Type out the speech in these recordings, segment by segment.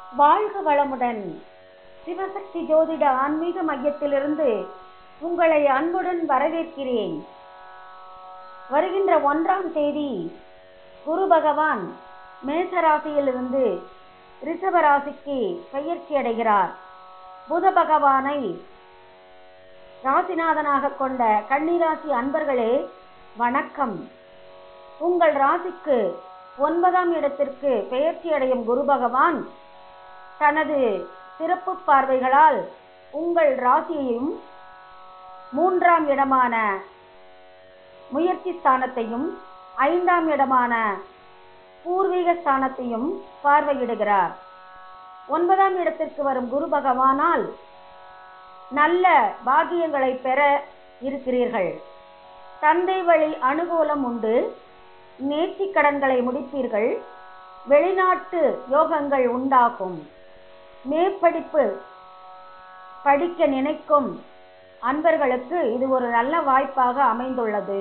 வாழ்க வளமுடன் சிவசக்தி ஜோதிட ஆன்மீக மையத்திலிருந்து உங்களை அன்புடன் வரவேற்கிறேன் வருகின்ற ஒன்றாம் தேதி குரு பகவான் மேசராசியிலிருந்து ரிஷபராசிக்கு பெயர்ச்சி அடைகிறார் புத பகவானை ராசிநாதனாக கொண்ட கன்னிராசி அன்பர்களே வணக்கம் உங்கள் ராசிக்கு ஒன்பதாம் இடத்திற்கு பெயர்ச்சி அடையும் குரு பகவான் தனது சிறப்பு பார்வைகளால் உங்கள் ராசியையும் மூன்றாம் இடமான முயற்சி ஸ்தானத்தையும் ஐந்தாம் இடமான பூர்வீக ஸ்தானத்தையும் பார்வையிடுகிறார் ஒன்பதாம் இடத்திற்கு வரும் குரு பகவானால் நல்ல பாகியங்களை பெற இருக்கிறீர்கள் தந்தை வழி அனுகூலம் உண்டு நேர்த்திக் கடன்களை முடிப்பீர்கள் வெளிநாட்டு யோகங்கள் உண்டாகும் மேற்படிப்பு படிக்க நினைக்கும் அன்பர்களுக்கு இது ஒரு நல்ல வாய்ப்பாக அமைந்துள்ளது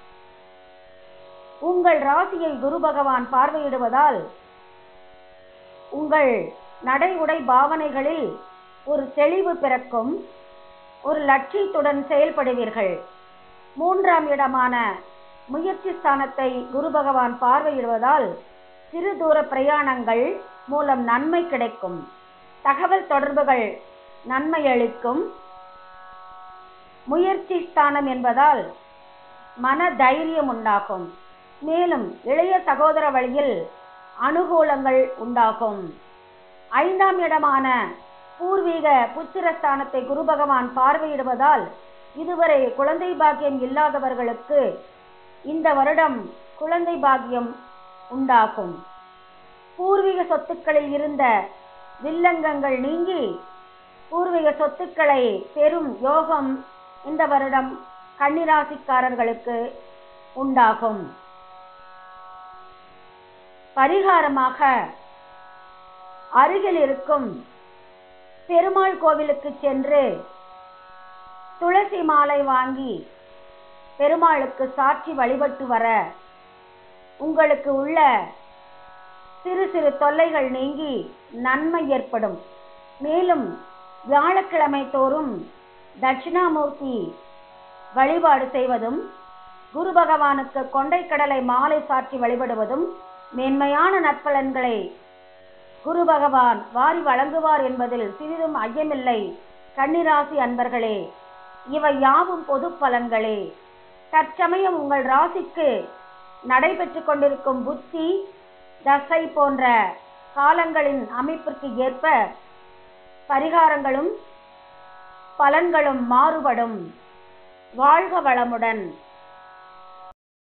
உங்கள் ராசியை குரு பகவான் பார்வையிடுவதால் உங்கள் நடை உடை பாவனைகளில் ஒரு தெளிவு பிறக்கும் ஒரு லட்சியத்துடன் செயல்படுவீர்கள் மூன்றாம் இடமான முயற்சி ஸ்தானத்தை குரு பகவான் பார்வையிடுவதால் சிறு தூர பிரயாணங்கள் மூலம் நன்மை கிடைக்கும் தகவல் தொடர்புகள் நன்மை அளிக்கும் முயற்சி ஸ்தானம் என்பதால் மன தைரியம் உண்டாகும் மேலும் இளைய சகோதர வழியில் அனுகூலங்கள் உண்டாகும் ஐந்தாம் இடமான பூர்வீக புத்திரஸ்தானத்தை குரு பகவான் பார்வையிடுவதால் இதுவரை குழந்தை பாக்கியம் இல்லாதவர்களுக்கு இந்த வருடம் குழந்தை பாக்கியம் உண்டாகும் பூர்வீக சொத்துக்களில் இருந்த வில்லங்கங்கள் நீங்கி பூர்வீக சொத்துக்களை பெரும் யோகம் இந்த வருடம் கன்னிராசிக்காரர்களுக்கு உண்டாகும் பரிகாரமாக அருகில் இருக்கும் பெருமாள் கோவிலுக்கு சென்று துளசி மாலை வாங்கி பெருமாளுக்கு சாட்சி வழிபட்டு வர உங்களுக்கு உள்ள சிறு சிறு தொல்லைகள் நீங்கி நன்மை ஏற்படும் மேலும் வியாழக்கிழமை தோறும் தட்சிணாமூர்த்தி வழிபாடு செய்வதும் குரு பகவானுக்கு கொண்டைக்கடலை மாலை சாற்றி வழிபடுவதும் மேன்மையான நற்பலன்களை குரு பகவான் வாரி வழங்குவார் என்பதில் சிறிதும் ஐயமில்லை கன்னிராசி அன்பர்களே இவை யாவும் பொது பலன்களே தற்சமயம் உங்கள் ராசிக்கு நடைபெற்று கொண்டிருக்கும் புத்தி தசை போன்ற காலங்களின் அமைப்பிற்கு ஏற்ப பரிகாரங்களும் பலன்களும் மாறுபடும் வாழ்க வளமுடன்